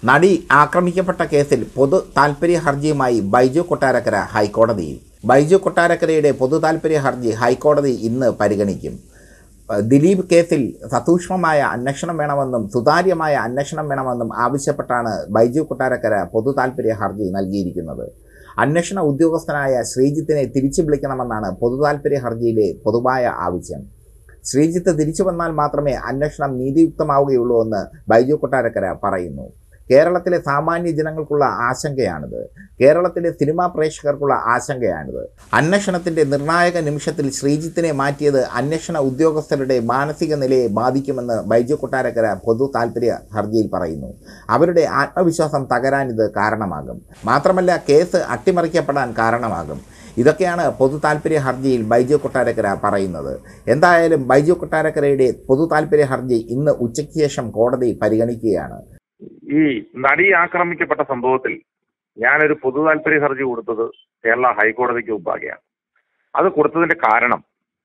നടി ആക്രമിക്കപ്പെട്ട കേസിൽ പൊതു താൽപ്പര്യ ഹർജിയുമായി ബൈജു കൊട്ടാരക്കര ഹൈക്കോടതിയിൽ ബൈജു കൊട്ടാരക്കരയുടെ പൊതു താൽപ്പര്യ ഹർജി ഹൈക്കോടതി ഇന്ന് പരിഗണിക്കും ദിലീപ് കേസിൽ സസൂക്ഷ്മമായ അന്വേഷണം വേണമെന്നും സുതാര്യമായ അന്വേഷണം വേണമെന്നും ആവശ്യപ്പെട്ടാണ് ബൈജു കൊട്ടാരക്കര പൊതു താൽപ്പര്യ ഹർജി നൽകിയിരിക്കുന്നത് അന്വേഷണ ഉദ്യോഗസ്ഥനായ ശ്രീജിത്തിനെ തിരിച്ചു വിളിക്കണമെന്നാണ് പൊതു താൽപ്പര്യ ഹർജിയിലെ പൊതുവായ ആവശ്യം ശ്രീജിത്ത് തിരിച്ചു വന്നാൽ മാത്രമേ അന്വേഷണം നീതിയുക്തമാവുകയുള്ളൂ എന്ന് ബൈജു കൊട്ടാരക്കര പറയുന്നു കേരളത്തിലെ സാമാന്യ ജനങ്ങൾക്കുള്ള ആശങ്കയാണിത് കേരളത്തിലെ സിനിമാ പ്രേക്ഷകർക്കുള്ള ആശങ്കയാണിത് അന്വേഷണത്തിന്റെ നിർണായക നിമിഷത്തിൽ ശ്രീജിത്തിനെ മാറ്റിയത് അന്വേഷണ ഉദ്യോഗസ്ഥരുടെ മാനസിക നിലയെ ബാധിക്കുമെന്ന് ബൈജു കൊട്ടാരക്കര പൊതു താൽപ്പര്യ ഹർജിയിൽ പറയുന്നു അവരുടെ ആത്മവിശ്വാസം തകരാൻ ഇത് കാരണമാകും മാത്രമല്ല കേസ് അട്ടിമറിക്കപ്പെടാൻ കാരണമാകും ഇതൊക്കെയാണ് പൊതു താൽപ്പര്യ ഹർജിയിൽ ബൈജു കൊട്ടാരക്കര പറയുന്നത് എന്തായാലും ബൈജു കൊട്ടാരക്കരയുടെ പൊതു താൽപ്പര്യ ഹർജി ഇന്ന് ഉച്ചയ്ക്ക് ശേഷം കോടതി പരിഗണിക്കുകയാണ് ഈ നടി ആക്രമിക്കപ്പെട്ട സംഭവത്തിൽ ഞാനൊരു പൊതു താല്പര്യ ഹർജി കൊടുത്തത് കേരള ഹൈക്കോടതിക്ക് മുമ്പാകെയാണ് അത് കൊടുത്തതിന്റെ കാരണം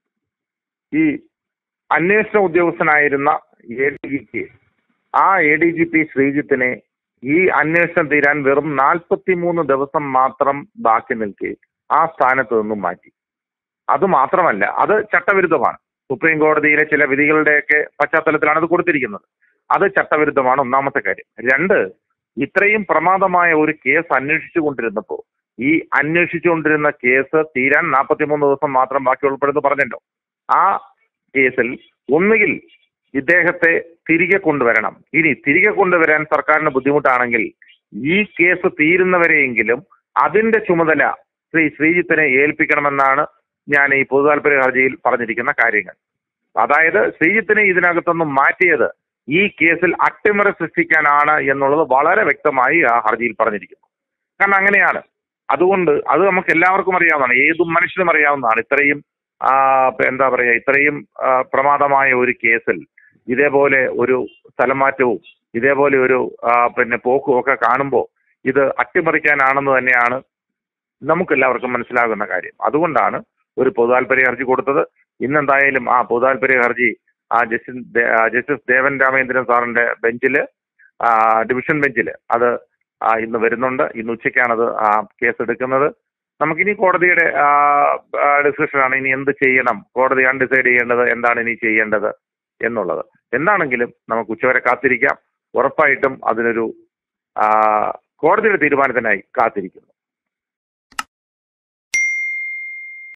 ഈ അന്വേഷണ ഉദ്യോഗസ്ഥനായിരുന്ന എ ഡി ജി പി ആ എ ഡി ജി പി ശ്രീജിത്തിനെ ഈ അന്വേഷണം തീരാൻ വെറും നാൽപ്പത്തിമൂന്ന് ദിവസം മാത്രം ബാക്കി നിൽക്കെ ആ സ്ഥാനത്ത് നിന്നും മാറ്റി അത് മാത്രമല്ല അത് ചട്ടവിരുദ്ധമാണ് സുപ്രീം കോടതിയിലെ ചില വിധികളുടെയൊക്കെ പശ്ചാത്തലത്തിലാണ് അത് കൊടുത്തിരിക്കുന്നത് അത് ചട്ടവിരുദ്ധമാണ് ഒന്നാമത്തെ കാര്യം രണ്ട് ഇത്രയും പ്രമാദമായ ഒരു കേസ് അന്വേഷിച്ചു കൊണ്ടിരുന്നപ്പോൾ ഈ അന്വേഷിച്ചുകൊണ്ടിരുന്ന കേസ് തീരാൻ നാൽപ്പത്തിമൂന്ന് ദിവസം മാത്രം ബാക്കി ഉൾപ്പെടുന്നു പറഞ്ഞല്ലോ ആ കേസിൽ ഒന്നുകിൽ ഇദ്ദേഹത്തെ തിരികെ കൊണ്ടുവരണം ഇനി തിരികെ കൊണ്ടുവരാൻ സർക്കാരിന് ബുദ്ധിമുട്ടാണെങ്കിൽ ഈ കേസ് തീരുന്നവരെയെങ്കിലും അതിന്റെ ചുമതല ശ്രീ ശ്രീജിത്തിനെ ഏൽപ്പിക്കണമെന്നാണ് ഞാൻ ഈ പൊതു താല്പര്യ ഹർജിയിൽ പറഞ്ഞിരിക്കുന്ന കാര്യങ്ങൾ അതായത് ശ്രീജിത്തിനെ ഇതിനകത്തൊന്നും മാറ്റിയത് ഈ കേസിൽ അട്ടിമറി സൃഷ്ടിക്കാനാണ് എന്നുള്ളത് വളരെ വ്യക്തമായി ആ ഹർജിയിൽ പറഞ്ഞിരിക്കുന്നു കാരണം അങ്ങനെയാണ് അതുകൊണ്ട് അത് നമുക്ക് എല്ലാവർക്കും അറിയാവുന്നതാണ് ഏത് മനുഷ്യനും അറിയാവുന്നതാണ് ഇത്രയും ആ, എന്താ പറയാ ഇത്രയും ആ, പ്രമാദമായ ഒരു കേസിൽ ഇതേപോലെ ഒരു സ്ഥലമാറ്റവും ഇതേപോലെ ഒരു ആ, പിന്നെ പോക്കും ഒക്കെ കാണുമ്പോൾ ഇത് അട്ടിമറിക്കാനാണെന്ന് തന്നെയാണ് നമുക്ക് എല്ലാവർക്കും മനസ്സിലാകുന്ന കാര്യം അതുകൊണ്ടാണ് ഒരു പൊതു താല്പര്യ ഹർജി കൊടുത്തത് ഇന്നെന്തായാലും ആ പൊതു താല്പര്യ ഹർജി ആ ജസ്റ്റിസ് ദേ- ആ ജസ്റ്റിസ് ദേവൻ രാമേന്ദ്രൻ സാറിന്റെ ബെഞ്ചില് ആ, ഡിവിഷൻ ബെഞ്ചില് അത് ആ, ഇന്ന് വരുന്നുണ്ട് ഇന്ന് ഉച്ചയ്ക്കാണത് ആ കേസ് എടുക്കുന്നത് നമുക്കിനി കോടതിയുടെ ഡിസ്കഷനാണ് ഇനി എന്ത് ചെയ്യണം കോടതിയാണ് ഡിസൈഡ് ചെയ്യേണ്ടത് എന്താണ് ഇനി ചെയ്യേണ്ടത് എന്നുള്ളത് എന്താണെങ്കിലും നമുക്ക് ഉച്ചവരെ കാത്തിരിക്കാം ഉറപ്പായിട്ടും അതിനൊരു ആ, കോടതിയുടെ തീരുമാനത്തിനായി കാത്തിരിക്കുന്നു